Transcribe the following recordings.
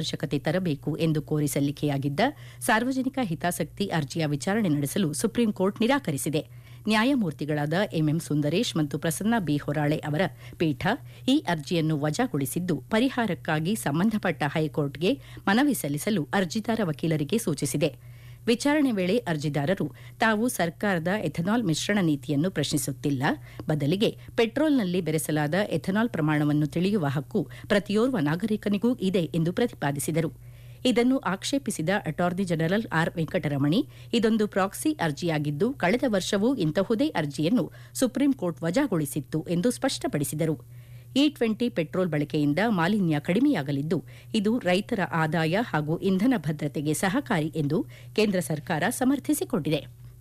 ಪಾರದರ್ಶಕತೆ ತರಬೇಕು ಎಂದು ಕೋರಿ ಸಲ್ಲಿಕೆಯಾಗಿದ್ದ ಸಾರ್ವಜನಿಕ ಹಿತಾಸಕ್ತಿ ಅರ್ಜಿಯ ವಿಚಾರಣೆ ನಡೆಸಲು ಸುಪ್ರೀಂ ಕೋರ್ಟ್ ನಿರಾಕರಿಸಿದೆ ನ್ಯಾಯಮೂರ್ತಿಗಳಾದ ಎಂಎಂ ಸುಂದರೇಶ್ ಮತ್ತು ಪ್ರಸನ್ನ ಬಿ ಹೊರಾಳೆ ಅವರ ಪೀಠ ಈ ಅರ್ಜಿಯನ್ನು ವಜಾಗೊಳಿಸಿದ್ದು ಪರಿಹಾರಕ್ಕಾಗಿ ಸಂಬಂಧಪಟ್ಟ ಹೈಕೋರ್ಟ್ಗೆ ಮನವಿ ಸಲ್ಲಿಸಲು ಅರ್ಜಿದಾರ ವಕೀಲರಿಗೆ ಸೂಚಿಸಿದೆ ವಿಚಾರಣೆ ವೇಳೆ ಅರ್ಜಿದಾರರು ತಾವು ಸರ್ಕಾರದ ಎಥನಾಲ್ ಮಿಶ್ರಣ ನೀತಿಯನ್ನು ಪ್ರಶ್ನಿಸುತ್ತಿಲ್ಲ ಬದಲಿಗೆ ಪೆಟ್ರೋಲ್ನಲ್ಲಿ ಬೆರೆಸಲಾದ ಎಥನಾಲ್ ಪ್ರಮಾಣವನ್ನು ತಿಳಿಯುವ ಹಕ್ಕು ಪ್ರತಿಯೋರ್ವ ನಾಗರಿಕನಿಗೂ ಇದೆ ಎಂದು ಪ್ರತಿಪಾದಿಸಿದರು ಇದನ್ನು ಆಕ್ಷೇಪಿಸಿದ ಅಟಾರ್ನಿ ಜನರಲ್ ಆರ್ ವೆಂಕಟರಮಣಿ ಇದೊಂದು ಪ್ರಾಕ್ಸಿ ಅರ್ಜಿಯಾಗಿದ್ದು ಕಳೆದ ವರ್ಷವೂ ಇಂತಹುದೇ ಅರ್ಜಿಯನ್ನು ಸುಪ್ರೀಂ ಕೋರ್ಟ್ ವಜಾಗೊಳಿಸಿತ್ತು ಎಂದು ಸ್ಪಷ್ಟಪಡಿಸಿದರು ಇ ಟ್ವೆಂಟಿ ಪೆಟ್ರೋಲ್ ಬಳಕೆಯಿಂದ ಮಾಲಿನ್ಯ ಕಡಿಮೆಯಾಗಲಿದ್ದು ಇದು ರೈತರ ಆದಾಯ ಹಾಗೂ ಇಂಧನ ಭದ್ರತೆಗೆ ಸಹಕಾರಿ ಎಂದು ಕೇಂದ್ರ ಸರ್ಕಾರ ಸಮರ್ಥಿಸಿಕೊಂಡಿದೆ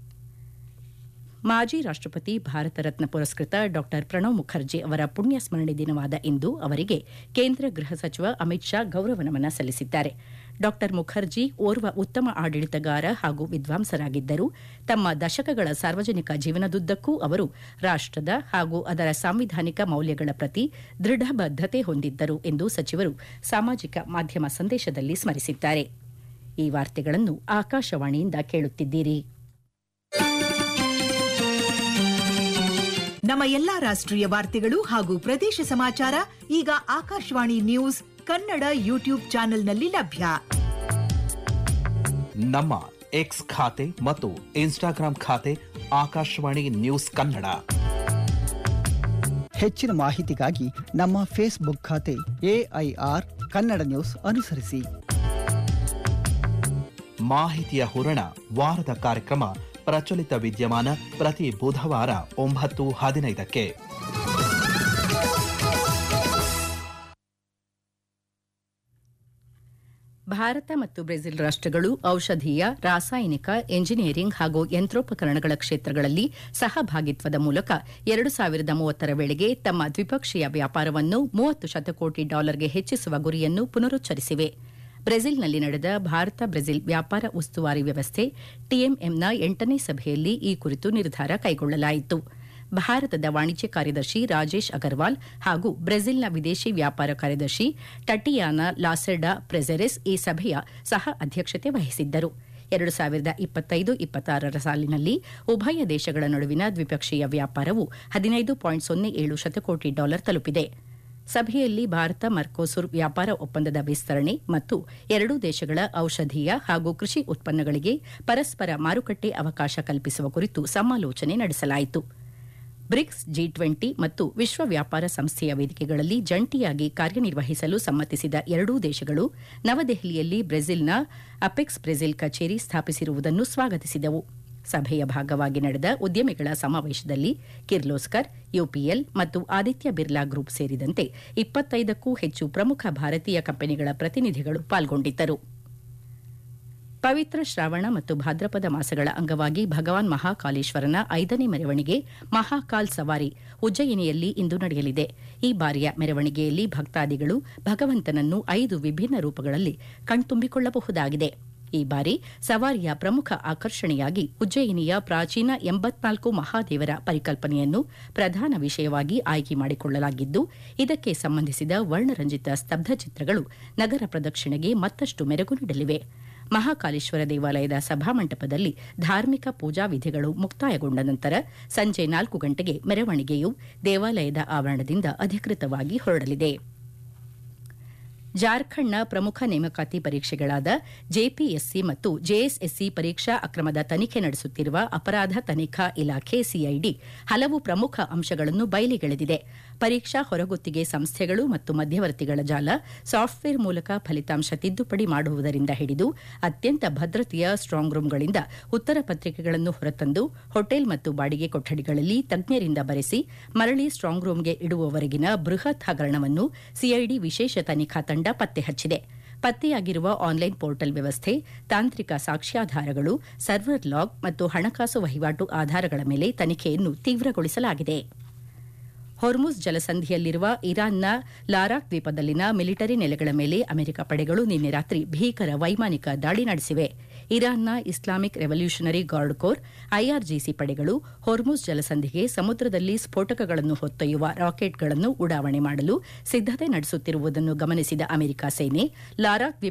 ಮಾಜಿ ರಾಷ್ಟಪತಿ ಭಾರತ ರತ್ನ ಪುರಸ್ಕೃತ ಡಾ ಪ್ರಣವ್ ಮುಖರ್ಜಿ ಅವರ ಪುಣ್ಯ ಸ್ಮರಣೆ ದಿನವಾದ ಇಂದು ಅವರಿಗೆ ಕೇಂದ್ರ ಗೃಹ ಸಚಿವ ಅಮಿತ್ ಶಾ ಗೌರವ ನಮನ ಸಲ್ಲಿಸಿದ್ದಾರೆ ಡಾ ಮುಖರ್ಜಿ ಓರ್ವ ಉತ್ತಮ ಆಡಳಿತಗಾರ ಹಾಗೂ ವಿದ್ವಾಂಸರಾಗಿದ್ದರು ತಮ್ಮ ದಶಕಗಳ ಸಾರ್ವಜನಿಕ ಜೀವನದುದ್ದಕ್ಕೂ ಅವರು ರಾಷ್ಟದ ಹಾಗೂ ಅದರ ಸಾಂವಿಧಾನಿಕ ಮೌಲ್ಯಗಳ ಪ್ರತಿ ದೃಢ ಬದ್ಧತೆ ಹೊಂದಿದ್ದರು ಎಂದು ಸಚಿವರು ಸಾಮಾಜಿಕ ಮಾಧ್ಯಮ ಸಂದೇಶದಲ್ಲಿ ಸ್ಮರಿಸಿದ್ದಾರೆ ಈ ವಾರ್ತೆಗಳನ್ನು ಆಕಾಶವಾಣಿಯಿಂದ ಕೇಳುತ್ತಿದ್ದೀರಿ ನಮ್ಮ ಎಲ್ಲಾ ರಾಷ್ಟ್ರೀಯ ವಾರ್ತೆಗಳು ಹಾಗೂ ಪ್ರದೇಶ ಸಮಾಚಾರ ಈಗ ಆಕಾಶವಾಣಿ ನ್ಯೂಸ್ ಕನ್ನಡ ಯೂಟ್ಯೂಬ್ ಚಾನೆಲ್ನಲ್ಲಿ ಲಭ್ಯ ನಮ್ಮ ಎಕ್ಸ್ ಖಾತೆ ಮತ್ತು ಇನ್ಸ್ಟಾಗ್ರಾಂ ಖಾತೆ ಆಕಾಶವಾಣಿ ನ್ಯೂಸ್ ಕನ್ನಡ ಹೆಚ್ಚಿನ ಮಾಹಿತಿಗಾಗಿ ನಮ್ಮ ಫೇಸ್ಬುಕ್ ಖಾತೆ ಎಐಆರ್ ಕನ್ನಡ ನ್ಯೂಸ್ ಅನುಸರಿಸಿ ಮಾಹಿತಿಯ ಹೂರಣ ವಾರದ ಕಾರ್ಯಕ್ರಮ ಪ್ರಚಲಿತ ವಿದ್ಯಮಾನ ಪ್ರತಿ ಬುಧವಾರ ಒಂಬತ್ತು ಹದಿನೈದಕ್ಕೆ ಭಾರತ ಮತ್ತು ಬ್ರೆಜಿಲ್ ರಾಷ್ಟಗಳು ಔಷಧೀಯ ರಾಸಾಯನಿಕ ಎಂಜಿನಿಯರಿಂಗ್ ಹಾಗೂ ಯಂತ್ರೋಪಕರಣಗಳ ಕ್ಷೇತ್ರಗಳಲ್ಲಿ ಸಹಭಾಗಿತ್ವದ ಮೂಲಕ ಎರಡು ಸಾವಿರದ ಮೂವತ್ತರ ವೇಳೆಗೆ ತಮ್ಮ ದ್ವಿಪಕ್ಷೀಯ ವ್ಯಾಪಾರವನ್ನು ಮೂವತ್ತು ಶತಕೋಟಿ ಡಾಲರ್ಗೆ ಹೆಚ್ಚಿಸುವ ಗುರಿಯನ್ನು ಪುನರುಚ್ಚರಿಸಿವೆ ಬ್ರೆಜಿಲ್ನಲ್ಲಿ ನಡೆದ ಭಾರತ ಬ್ರೆಜಿಲ್ ವ್ಯಾಪಾರ ಉಸ್ತುವಾರಿ ವ್ಯವಸ್ಥೆ ಟಿಎಂಎಂನ ಎಂಟನೇ ಸಭೆಯಲ್ಲಿ ಈ ಕುರಿತು ನಿರ್ಧಾರ ಕೈಗೊಳ್ಳಲಾಯಿತು ಭಾರತದ ವಾಣಿಜ್ಯ ಕಾರ್ಯದರ್ಶಿ ರಾಜೇಶ್ ಅಗರ್ವಾಲ್ ಹಾಗೂ ಬ್ರೆಜಿಲ್ನ ವಿದೇಶಿ ವ್ಯಾಪಾರ ಕಾರ್ಯದರ್ಶಿ ಟಟಿಯಾನಾ ಲಾಸೆಡಾ ಪ್ರೆಜೆರೆಸ್ ಈ ಸಭೆಯ ಸಹ ಅಧ್ಯಕ್ಷತೆ ವಹಿಸಿದ್ದರು ಎರಡು ಸಾವಿರದ ಇಪ್ಪತ್ತೈದು ಇಪ್ಪತ್ತಾರರ ಸಾಲಿನಲ್ಲಿ ಉಭಯ ದೇಶಗಳ ನಡುವಿನ ದ್ವಿಪಕ್ಷೀಯ ವ್ಯಾಪಾರವು ಹದಿನೈದು ಪಾಯಿಂಟ್ ಸೊನ್ನೆ ಏಳು ಶತಕೋಟಿ ಡಾಲರ್ ತಲುಪಿದೆ ಸಭೆಯಲ್ಲಿ ಭಾರತ ಮರ್ಕೋಸುರ್ ವ್ಯಾಪಾರ ಒಪ್ಪಂದದ ವಿಸ್ತರಣೆ ಮತ್ತು ಎರಡೂ ದೇಶಗಳ ಔಷಧೀಯ ಹಾಗೂ ಕೃಷಿ ಉತ್ಪನ್ನಗಳಿಗೆ ಪರಸ್ಪರ ಮಾರುಕಟ್ಟೆ ಅವಕಾಶ ಕಲ್ಪಿಸುವ ಕುರಿತು ಸಮಾಲೋಚನೆ ನಡೆಸಲಾಯಿತು ಬ್ರಿಕ್ಸ್ ಜಿ ಟ್ವೆಂಟಿ ಮತ್ತು ವಿಶ್ವ ವ್ಯಾಪಾರ ಸಂಸ್ಥೆಯ ವೇದಿಕೆಗಳಲ್ಲಿ ಜಂಟಿಯಾಗಿ ಕಾರ್ಯನಿರ್ವಹಿಸಲು ಸಮ್ಮತಿಸಿದ ಎರಡೂ ದೇಶಗಳು ನವದೆಹಲಿಯಲ್ಲಿ ಬ್ರೆಜಿಲ್ನ ಅಪೆಕ್ಸ್ ಬ್ರೆಜಿಲ್ ಕಚೇರಿ ಸ್ಥಾಪಿಸಿರುವುದನ್ನು ಸ್ವಾಗತಿಸಿದವು ಸಭೆಯ ಭಾಗವಾಗಿ ನಡೆದ ಉದ್ಯಮಿಗಳ ಸಮಾವೇಶದಲ್ಲಿ ಕಿರ್ಲೋಸ್ಕರ್ ಯುಪಿಎಲ್ ಮತ್ತು ಆದಿತ್ಯ ಬಿರ್ಲಾ ಗ್ರೂಪ್ ಸೇರಿದಂತೆ ಇಪ್ಪತ್ತೈದಕ್ಕೂ ಹೆಚ್ಚು ಪ್ರಮುಖ ಭಾರತೀಯ ಕಂಪನಿಗಳ ಪ್ರತಿನಿಧಿಗಳು ಪಾಲ್ಗೊಂಡಿದ್ದರು ಪವಿತ್ರ ಶ್ರಾವಣ ಮತ್ತು ಭಾದ್ರಪದ ಮಾಸಗಳ ಅಂಗವಾಗಿ ಭಗವಾನ್ ಮಹಾಕಾಲೇಶ್ವರನ ಐದನೇ ಮೆರವಣಿಗೆ ಮಹಾಕಾಲ್ ಸವಾರಿ ಉಜ್ಜಯಿನಿಯಲ್ಲಿ ಇಂದು ನಡೆಯಲಿದೆ ಈ ಬಾರಿಯ ಮೆರವಣಿಗೆಯಲ್ಲಿ ಭಕ್ತಾದಿಗಳು ಭಗವಂತನನ್ನು ಐದು ವಿಭಿನ್ನ ರೂಪಗಳಲ್ಲಿ ಕಣ್ತುಂಬಿಕೊಳ್ಳಬಹುದಾಗಿದೆ ಈ ಬಾರಿ ಸವಾರಿಯ ಪ್ರಮುಖ ಆಕರ್ಷಣೆಯಾಗಿ ಉಜ್ಜಯಿನಿಯ ಪ್ರಾಚೀನ ಎಂಬತ್ನಾಲ್ಕು ಮಹಾದೇವರ ಪರಿಕಲ್ಪನೆಯನ್ನು ಪ್ರಧಾನ ವಿಷಯವಾಗಿ ಆಯ್ಕೆ ಮಾಡಿಕೊಳ್ಳಲಾಗಿದ್ದು ಇದಕ್ಕೆ ಸಂಬಂಧಿಸಿದ ವರ್ಣರಂಜಿತ ಸ್ತಬ್ಧ ಚಿತ್ರಗಳು ನಗರ ಪ್ರದಕ್ಷಿಣೆಗೆ ಮತ್ತಷ್ಟು ಮೆರುಗು ನೀಡಲಿವೆ ಮಹಾಕಾಲೇಶ್ವರ ದೇವಾಲಯದ ಸಭಾಮಂಟಪದಲ್ಲಿ ಧಾರ್ಮಿಕ ಪೂಜಾ ವಿಧಿಗಳು ಮುಕ್ತಾಯಗೊಂಡ ನಂತರ ಸಂಜೆ ನಾಲ್ಕು ಗಂಟೆಗೆ ಮೆರವಣಿಗೆಯು ದೇವಾಲಯದ ಆವರಣದಿಂದ ಅಧಿಕೃತವಾಗಿ ಹೊರಡಲಿದೆ ಜಾರ್ಖಂಡ್ನ ಪ್ರಮುಖ ನೇಮಕಾತಿ ಪರೀಕ್ಷೆಗಳಾದ ಜೆಪಿಎಸ್ಸಿ ಮತ್ತು ಜೆಎಸ್ಎಸ್ಸಿ ಪರೀಕ್ಷಾ ಅಕ್ರಮದ ತನಿಖೆ ನಡೆಸುತ್ತಿರುವ ಅಪರಾಧ ತನಿಖಾ ಇಲಾಖೆ ಸಿಐಡಿ ಹಲವು ಪ್ರಮುಖ ಅಂಶಗಳನ್ನು ಬಯಲಿಗೆಳೆದಿದೆ ಪರೀಕ್ಷಾ ಹೊರಗುತ್ತಿಗೆ ಸಂಸ್ಥೆಗಳು ಮತ್ತು ಮಧ್ಯವರ್ತಿಗಳ ಜಾಲ ಸಾಫ್ಟ್ವೇರ್ ಮೂಲಕ ಫಲಿತಾಂಶ ತಿದ್ದುಪಡಿ ಮಾಡುವುದರಿಂದ ಹಿಡಿದು ಅತ್ಯಂತ ಭದ್ರತೆಯ ಸ್ಟ್ರಾಂಗ್ ರೂಂಗಳಿಂದ ಉತ್ತರ ಪತ್ರಿಕೆಗಳನ್ನು ಹೊರತಂದು ಹೋಟೆಲ್ ಮತ್ತು ಬಾಡಿಗೆ ಕೊಠಡಿಗಳಲ್ಲಿ ತಜ್ಞರಿಂದ ಬರೆಸಿ ಮರಳಿ ಸ್ಟ್ರಾಂಗ್ ರೂಂಗೆ ಇಡುವವರೆಗಿನ ಬೃಹತ್ ಹಗರಣವನ್ನು ಸಿಐಡಿ ವಿಶೇಷ ತನಿಖಾ ತಂಡ ಪತ್ತೆ ಹಚ್ಚಿದೆ ಪತ್ತೆಯಾಗಿರುವ ಆನ್ಲೈನ್ ಪೋರ್ಟಲ್ ವ್ಯವಸ್ಥೆ ತಾಂತ್ರಿಕ ಸಾಕ್ಷ್ಯಾಧಾರಗಳು ಸರ್ವರ್ ಲಾಗ್ ಮತ್ತು ಹಣಕಾಸು ವಹಿವಾಟು ಆಧಾರಗಳ ಮೇಲೆ ತನಿಖೆಯನ್ನು ತೀವ್ರಗೊಳಿಸಲಾಗಿದೆ ಹೊರ್ಮುಜ್ ಜಲಸಂಧಿಯಲ್ಲಿರುವ ಇರಾನ್ನ ಲಾರಾಕ್ ದ್ವೀಪದಲ್ಲಿನ ಮಿಲಿಟರಿ ನೆಲೆಗಳ ಮೇಲೆ ಅಮೆರಿಕ ಪಡೆಗಳು ನಿನ್ನೆ ರಾತ್ರಿ ಭೀಕರ ವೈಮಾನಿಕ ದಾಳಿ ನಡೆಸಿವೆ ಇರಾನ್ನ Islamic revolutionary guard corps IRGC ಪಡೆಗಳು ಹೊರ್ಮುಜ್ ಜಲಸಂಧಿಗೆ ಸಮುದ್ರದಲ್ಲಿ ಸ್ಫೋಟಕಗಳನ್ನು ಹೊತ್ತೊಯ್ಯುವ ರಾಕೆಟ್ಗಳನ್ನು ಉಡಾವಣೆ ಮಾಡಲು ಸಿದ್ದತೆ ನಡೆಸುತ್ತಿರುವುದನ್ನು ಗಮನಿಸಿದ ಅಮೆರಿಕ ಸೇನೆ ಲಾರಾಕ್